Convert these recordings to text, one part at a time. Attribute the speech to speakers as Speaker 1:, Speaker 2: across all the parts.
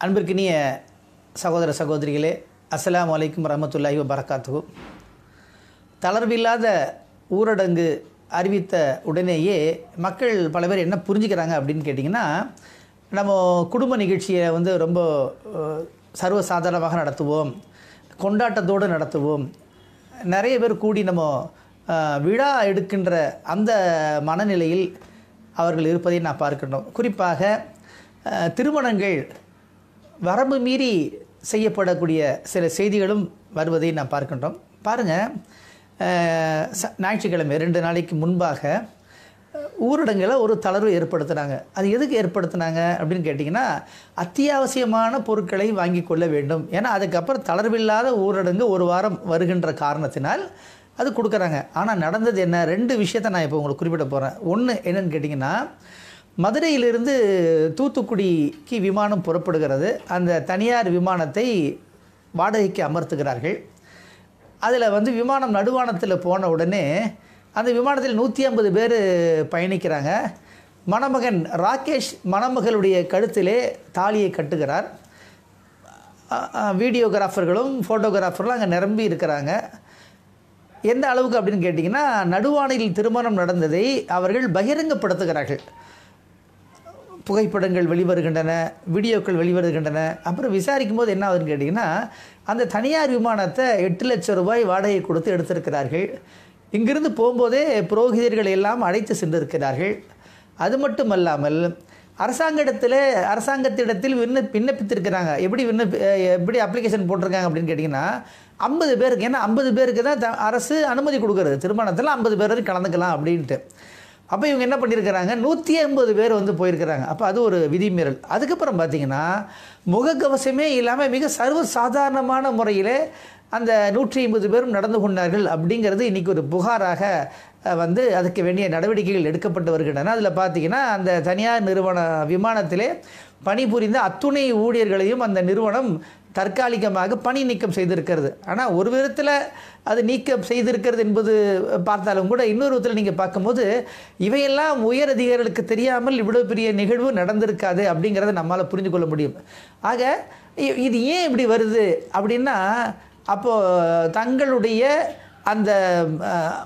Speaker 1: அன்பிற்கினிய சகோதர சகோதரிகளே அஸ்ஸலாமு அலைக்கும் வரமத்துல்லாஹி வபரகாத்துஹு தளர்வில்லாத ஊரடங்கு அறிவித்த உடனேயே மக்கள் பல பேர் என்ன புரிஞ்சுக்கிறாங்க அப்படின்னு கேட்டிங்கன்னா நம்ம குடும்ப நிகழ்ச்சியை வந்து ரொம்ப அஹ், சர்வசாதாரணமாக நடத்துவோம் கொண்டாட்டத்தோடு நடத்துவோம் நிறைய பேர் கூடி நம்ம அஹ், விழா எடுக்கின்ற அந்த மனநிலையில் அவர்கள் இருப்பதை நான் பார்க்கின்றோம் குறிப்பாக அஹ், திருமணங்கள் வரம்பு மீறி செய்யப்படக்கூடிய சில செய்திகளும் வருவதை நாம் பார்க்கின்றோம் பாருங்கள் ஞாயிற்றுக்கிழமை ரெண்டு நாளைக்கு முன்பாக அஹ், ஊரடங்கில் ஒரு தளர்வு ஏற்படுத்தினாங்க அது எதுக்கு ஏற்படுத்தினாங்க அப்படின்னு கேட்டிங்கன்னா அத்தியாவசியமான பொருட்களை வாங்கி கொள்ள வேண்டும் ஏன்னா அதுக்கப்புறம் தளர்வில்லாத ஊரடங்கு ஒரு வாரம் வருகின்ற காரணத்தினால் அது கொடுக்குறாங்க ஆனால் நடந்தது என்ன ரெண்டு விஷயத்தை நான் இப்போ உங்களுக்கு குறிப்பிட போகிறேன் ஒன்று என்னன்னு கேட்டிங்கன்னா மதுரையிலிருந்து தூத்துக்குடிக்கு விமானம் புறப்படுகிறது அந்த தனியார் விமானத்தை வாடகைக்கு அமர்த்துகிறார்கள் அதில் வந்து விமானம் நடுவானத்தில் போன உடனே அந்த விமானத்தில் நூற்றி ஐம்பது பேர் பயணிக்கிறாங்க மணமகன் ராகேஷ் மணமகளுடைய கழுத்திலே தாலியை கட்டுகிறார் அ- அ, வீடியோகிராஃபர்களும் ஃபோட்டோகிராஃபர்களும் அங்கே நிரம்பி இருக்கிறாங்க எந்த அளவுக்கு அப்படின்னு கேட்டிங்கன்னா நடுவானில் திருமணம் நடந்ததை அவர்கள் பகிரங்கப்படுத்துகிறார்கள் புகைப்படங்கள் வெளிவருகின்றன வீடியோக்கள் வெளிவருகின்றன அப்புறம் விசாரிக்கும் போது என்ன ஆகுதுன்னு கேட்டிங்கன்னா அந்த தனியார் விமானத்தை எட்டு லட்சம் ரூபாய் வாடகை கொடுத்து எடுத்திருக்கிறார்கள் இங்கிருந்து போகும்போதே புரோகிதர்கள் எல்லாம் அழைத்து சென்றிருக்கிறார்கள் அது மட்டுமல்லாமல் அரசாங்கத்தில் அரசாங்கத்திடத்தில் விண்ண விண்ணப்பித்திருக்கிறாங்க எப்படி விண்ணப்பி அஹ் எப்படி அப்ளிகேஷன் போட்டிருக்காங்க அப்படின்னு கேட்டிங்கன்னா ஐம்பது பேருக்கு ஏன்னா ஐம்பது பேருக்கு தான் த- அரசு அனுமதி கொடுக்குறது திருமணத்தில் ஐம்பது பேர் வரைக்கும் கலந்துக்கலாம் அப்படின்ட்டு அப்போ இவங்க என்ன பண்ணியிருக்கிறாங்க நூற்றி ஐம்பது பேர் வந்து போயிருக்கிறாங்க அப்போ அது ஒரு விதிமீறல் அதுக்கப்புறம் பார்த்தீங்கன்னா முகக்கவசமே இல்லாமல் மிக சர்வ சாதாரணமான முறையில் அந்த நூற்றி ஐம்பது பேரும் நடந்து கொண்டார்கள் அப்படிங்கிறது இன்றைக்கி ஒரு புகாராக அஹ், வந்து அதுக்கு வேண்டிய நடவடிக்கைகள் எடுக்கப்பட்டு வருகின்றன அதில் பார்த்தீங்கன்னா அந்த தனியார் நிறுவன விமானத்திலே பணிபுரிந்த அத்துணை ஊழியர்களையும் அந்த நிறுவனம் தற்காலிகமாக பணி நீக்கம் செய்திருக்கிறது ஆனால் ஒரு விதத்தில் அது நீக்கம் செய்திருக்கிறது என்பது பார்த்தாலும் கூட இன்னொரு விதத்தில் நீங்கள் பார்க்கும்போது இவையெல்லாம் உயர் அதிகாரிகளுக்கு தெரியாமல் இவ்வளோ பெரிய நிகழ்வு நடந்திருக்காது அப்படிங்கிறத நம்மால் புரிந்து கொள்ள முடியும் ஆக இ- இது ஏன் இப்படி வருது அப்படின்னா அப்போது தங்களுடைய அந்த அஹ்,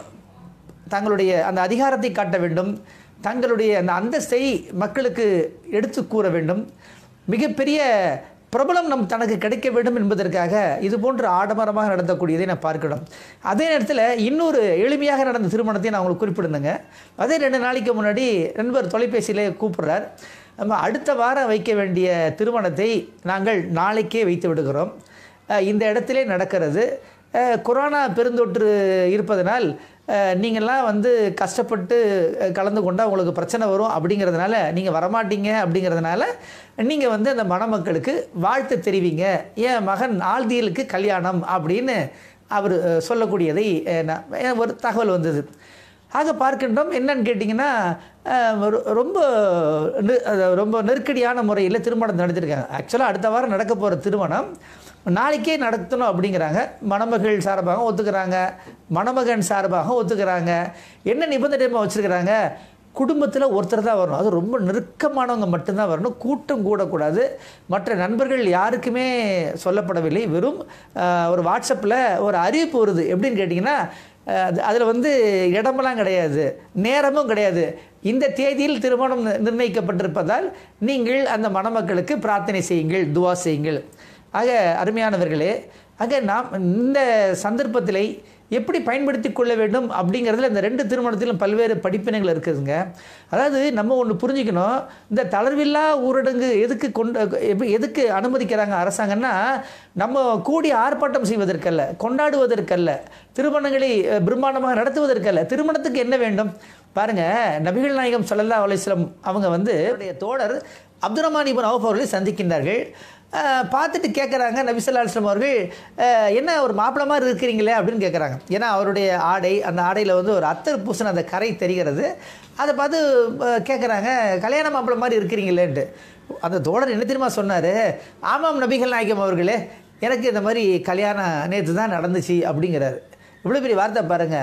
Speaker 1: தங்களுடைய அந்த அதிகாரத்தை காட்ட வேண்டும் தங்களுடைய அந்த அந்தஸ்தை மக்களுக்கு எடுத்து கூற வேண்டும் மிகப்பெரிய பிரபலம் நம் தனக்கு கிடைக்க வேண்டும் என்பதற்காக இது போன்ற ஆடம்பரமாக நடத்தக்கூடியதை நான் பார்க்கணும் அதே நேரத்தில் இன்னொரு எளிமையாக நடந்த திருமணத்தை நான் உங்களுக்கு குறிப்பிடுங்க அதே ரெண்டு நாளைக்கு முன்னாடி நண்பர் தொலைபேசியிலே கூப்பிடுறார் நம்ம அடுத்த வாரம் வைக்க வேண்டிய திருமணத்தை நாங்கள் நாளைக்கே வைத்து விடுகிறோம் அஹ் இந்த இடத்திலே நடக்கிறது அஹ் கொரோனா பெருந்தொற்று இருப்பதனால் அஹ் நீங்கள்லாம் வந்து கஷ்டப்பட்டு அஹ் கலந்து கொண்டால் உங்களுக்கு பிரச்சனை வரும் அப்படிங்கிறதுனால நீங்கள் வரமாட்டீங்க அப்படிங்கிறதுனால நீங்கள் வந்து அந்த மணமக்களுக்கு வாழ்த்து தெரிவிங்க என் மகன் ஆல்தியலுக்கு கல்யாணம் அப்படின்னு அவர் அஹ், சொல்லக்கூடியதை அஹ், நான் எனக்கு ஒரு தகவல் வந்தது ஆக பார்க்கின்றோம் என்னன்னு கேட்டிங்கன்னா அஹ், ரொ- ரொம்ப நெ- அஹ், ரொம்ப நெருக்கடியான முறையில் திருமணம் நடத்திருக்காங்க ஆக்சுவலாக அடுத்த வாரம் நடக்க போகிற திருமணம் நாளைக்கே நடத்தணும் அப்படிங்கிறாங்க மணமகள் சார்பாக ஒத்துக்கிறாங்க மணமகன் சார்பாக ஒத்துக்கிறாங்க என்ன நிபந்தனை வச்சுருக்கிறாங்க குடும்பத்தில் ஒருத்தர் தான் வரணும் அது ரொம்ப நெருக்கமானவங்க மட்டும்தான் வரணும் கூட்டம் கூடக்கூடாது மற்ற நண்பர்கள் யாருக்குமே சொல்லப்படவில்லை வெறும் அஹ், ஒரு வாட்ஸ்அப்பில் ஒரு அறிவிப்பு வருது எப்படின்னு கேட்டிங்கன்னா அதில் வந்து இடமெல்லாம் கிடையாது நேரமும் கிடையாது இந்த தேதியில் திருமணம் நி- நிர்ணயிக்கப்பட்டிருப்பதால் நீங்கள் அந்த மணமக்களுக்கு பிரார்த்தனை செய்யுங்கள் துவா செய்யுங்கள் ஆக அருமையானவர்களே ஆக நாம் இந்த சந்தர்ப்பத்திலே எப்படி பயன்படுத்தி கொள்ள வேண்டும் அப்படிங்கிறதுல இந்த ரெண்டு திருமணத்திலும் பல்வேறு படிப்பினைகள் இருக்குதுங்க அதாவது நம்ம ஒன்று புரிஞ்சுக்கணும் இந்த தளர்வில்லா ஊரடங்கு எதுக்கு கொண்டு எப்ப- எதுக்கு அனுமதிக்கிறாங்க அரசாங்கம்னா நம்ம கூடி ஆர்ப்பாட்டம் செய்வதற்கல்ல கொண்டாடுவதற்கல்ல திருமணங்களை அஹ், பிரம்மாண்டமாக நடத்துவதற்கல்ல திருமணத்துக்கு என்ன வேண்டும் பாருங்க நபிகள் நாயகம் ஸல்லல்லாஹு அலைஹி வஸல்லம் அவங்க வந்து அவருடைய தோழர் அப்துல் ரஹ்மான் இப்னு அவுஃப் அவர்களை சந்திக்கின்றார்கள் அஹ், பார்த்துட்டு கேட்குறாங்க நபிசல்லா அலுவலம் அவர்கள் அஹ், என்ன ஒரு மாப்பிள மாதிரி இருக்கிறீங்களே அப்படின்னு கேட்குறாங்க ஏன்னா அவருடைய ஆடை அந்த ஆடையில் வந்து ஒரு அத்தர் பூசின அந்த கரை தெரிகிறது அதை பார்த்து கேட்குறாங்க கல்யாண மாப்பிள மாதிரி இருக்கிறீங்களேன்ட்டு அந்த தோழர் என்ன தெரியுமா சொன்னார் ஆமாம் நபிகள் நாயகம் அவர்களே எனக்கு இந்த மாதிரி கல்யாணம் நேற்று தான் நடந்துச்சு அப்படிங்கிறாரு இவ்வளோ பெரிய வார்த்தை பாருங்கள்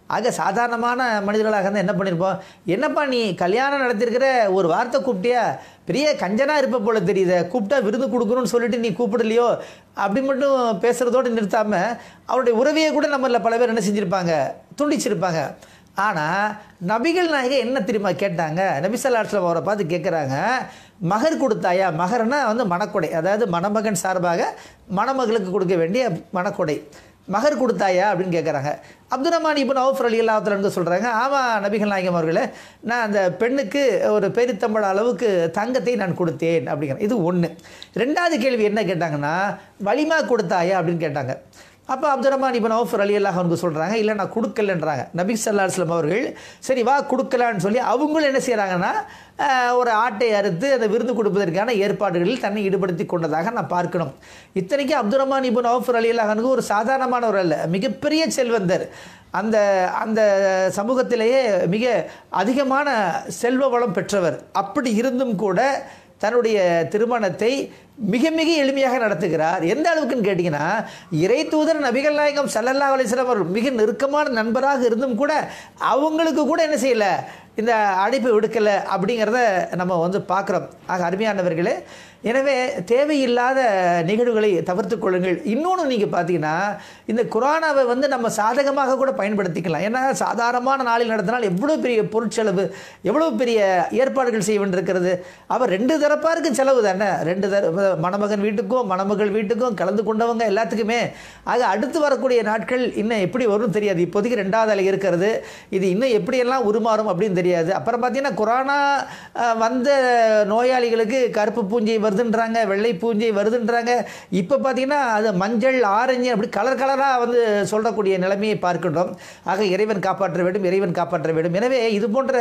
Speaker 1: ஆக சாதாரணமான மனிதர்களாக இருந்தால் என்ன பண்ணியிருப்போம் என்னப்பா நீ கல்யாணம் நடத்திருக்கிற ஒரு வார்த்தை கூப்பிட்டியா பெரிய கஞ்சனா இருப்ப போல தெரியுது கூப்பிட்டா விருது கொடுக்கணும்னு சொல்லிட்டு நீ கூப்பிடலையோ அப்படி மட்டும் பேசுகிறதோடு நிறுத்தாமல் அவருடைய உறவையை கூட நம்மள பல பேர் என்ன செஞ்சுருப்பாங்க துண்டிச்சிருப்பாங்க ஆனால் நபிகள் நாயகம் என்ன தெரியுமா கேட்டாங்க நபிசல்லாட்சில் அவரை பார்த்து கேட்குறாங்க மகர் கொடுத்தாயா மகர்னா வந்து மணக்கொடை அதாவது மணமகன் சார்பாக மணமகளுக்கு கொடுக்க வேண்டிய மணக்கொடை மகர் கொடுத்தாயா அப்படின்னு கேட்குறாங்க அப்துல் ரஹ்மான் இப்போ அவுஃபர் அலி அல்லாத்துலன்னு சொல்கிறாங்க ஆமாம் நபிகள் நாயகம் அவர்களே நான் அந்த பெண்ணுக்கு ஒரு பெரித்தம்பள அளவுக்கு தங்கத்தை நான் கொடுத்தேன் அப்படிங்கிறேன் இது ஒன்று ரெண்டாவது கேள்வி என்ன கேட்டாங்கன்னா வலிமா கொடுத்தாயா அப்படின்னு கேட்டாங்க அப்போ அப்துல் ரஹ்மான் இப்போ நவுஃபர் அலி அல்லாஹ் அவங்க சொல்கிறாங்க இல்லை நான் கொடுக்கலன்றாங்க நபி சல்லா அலுவலம் அவர்கள் சரி வா கொடுக்கலான்னு சொல்லி அவங்களும் என்ன செய்கிறாங்கன்னா ஒரு ஆட்டை அறுத்து அதை விருந்து கொடுப்பதற்கான ஏற்பாடுகளில் தன்னை ஈடுபடுத்தி கொண்டதாக நான் பார்க்கணும் இத்தனைக்கும் அப்துல் ரஹ்மான் இப்போ நவுஃபர் அலி அல்லாஹனுக்கு ஒரு சாதாரணமானவர் அல்ல மிகப்பெரிய செல்வந்தர் அந்த அந்த சமூகத்திலேயே மிக அதிகமான செல்வ வளம் பெற்றவர் அப்படி இருந்தும் கூட தன்னுடைய திருமணத்தை மிக மிக எளிமையாக நடத்துகிறார் எந்த அளவுக்குன்னு கேட்டிங்கன்னா இறை தூதர் நபிகள் நாயகம் சல்லல்லா அலிஸ்லாம் அவர் மிக நெருக்கமான நண்பராக இருந்தும் கூட அவங்களுக்கு கூட என்ன செய்யலை இந்த அழைப்பு விடுக்கலை அப்படிங்கிறத நம்ம வந்து பார்க்குறோம் ஆக அருமையானவர்களே எனவே தேவையில்லாத நிகழ்வுகளை தவிர்த்து கொள்ளுங்கள் இன்னொன்று நீங்கள் பார்த்தீங்கன்னா இந்த குரானாவை வந்து நம்ம சாதகமாக கூட பயன்படுத்திக்கலாம் ஏன்னா சாதாரணமான நாளில் நடத்தினால் எவ்வளோ பெரிய பொருட்செலவு எவ்வளோ பெரிய ஏற்பாடுகள் செய்ய வேண்டியிருக்கிறது அவர் ரெண்டு தரப்பாருக்கும் செலவு தானே ரெண்டு தர மணமகன் வீட்டுக்கும் மணமகள் வீட்டுக்கும் கலந்து கொண்டவங்க எல்லாத்துக்குமே ஆக அடுத்து வரக்கூடிய நாட்கள் இன்னும் எப்படி வரும்னு தெரியாது இப்போதைக்கு ரெண்டாவது அலை இருக்கிறது இது இன்னும் எப்படியெல்லாம் உருமாறும் அப்படின்னு தெரியாது அப்புறம் பார்த்தீங்கன்னா கொரோனா வந்த நோயாளிகளுக்கு கருப்பு பூஞ்சை வருதுன்றாங்க வெள்ளை பூஞ்சை வருதுன்றாங்க இப்போ பார்த்தீங்கன்னா அது மஞ்சள் ஆரஞ்சு அப்படி கலர் கலராக வந்து சொல்லக்கூடிய நிலைமையை பார்க்கின்றோம் ஆக இறைவன் காப்பாற்ற வேண்டும் இறைவன் காப்பாற்ற வேண்டும் எனவே இது போன்ற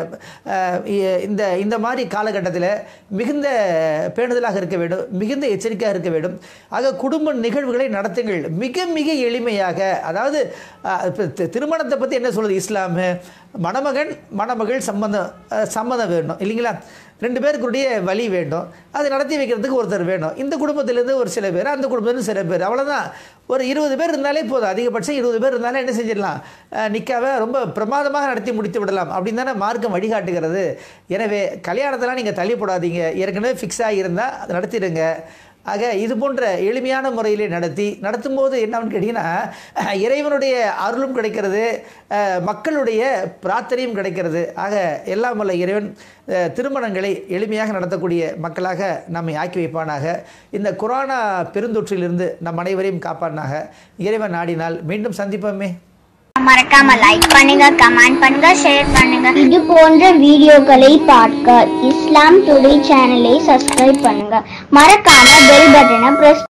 Speaker 1: இந்த இந்த மாதிரி காலகட்டத்தில் மிகுந்த பேணுதலாக இருக்க வேண்டும் மிகுந்த எச்சரிக்கையாக இருக்க வேண்டும் ஆக குடும்ப நிகழ்வுகளை நடத்துங்கள் மிக மிக எளிமையாக அதாவது திருமணத்தை பற்றி என்ன சொல்லுது இஸ்லாமு மணமகன் மணமகள் சம்மந்தம் சம்மதம் வேணும் இல்லைங்களா ரெண்டு பேருக்குடைய வழி வேண்டும் அதை நடத்தி வைக்கிறதுக்கு ஒருத்தர் வேணும் இந்த குடும்பத்திலேருந்து ஒரு சில பேர் அந்த குடும்பத்துலேருந்து சில பேர் அவ்வளோதான் ஒரு இருபது பேர் இருந்தாலே போதும் அதிகபட்சம் இருபது பேர் இருந்தாலே என்ன செஞ்சிடலாம் நிற்காம ரொம்ப பிரமாதமாக நடத்தி முடித்து விடலாம் அப்படின்னு தானே மார்க்கம் வழிகாட்டுகிறது எனவே கல்யாணத்தெல்லாம் நீங்கள் தள்ளி போடாதீங்க ஏற்கனவே ஃபிக்ஸ் ஆகியிருந்தால் அதை நடத்திடுங்க ஆக இது போன்ற எளிமையான முறையிலே நடத்தி நடத்தும் போது என்னன்னு கேட்டிங்கன்னா இறைவனுடைய அருளும் கிடைக்கிறது மக்களுடைய பிரார்த்தனையும் கிடைக்கிறது ஆக எல்லாம் வல்ல இறைவன் திருமணங்களை எளிமையாக நடத்தக்கூடிய மக்களாக நம்மை ஆக்கி வைப்பானாக இந்த கொரோனா பெருந்தொற்றிலிருந்து நம் அனைவரையும் காப்பானாக இறைவன் நாடினால் மீண்டும் சந்திப்போமே
Speaker 2: மறக்காம லைக் பண்ணுங்க கமெண்ட் பண்ணுங்க ஷேர் பண்ணுங்க
Speaker 3: இது போன்ற வீடியோக்களை பார்க்க இஸ்லாம் டுடே சேனலை சப்ஸ்கிரைப் பண்ணுங்க மறக்காம பெல் பட்டனை பிரஸ்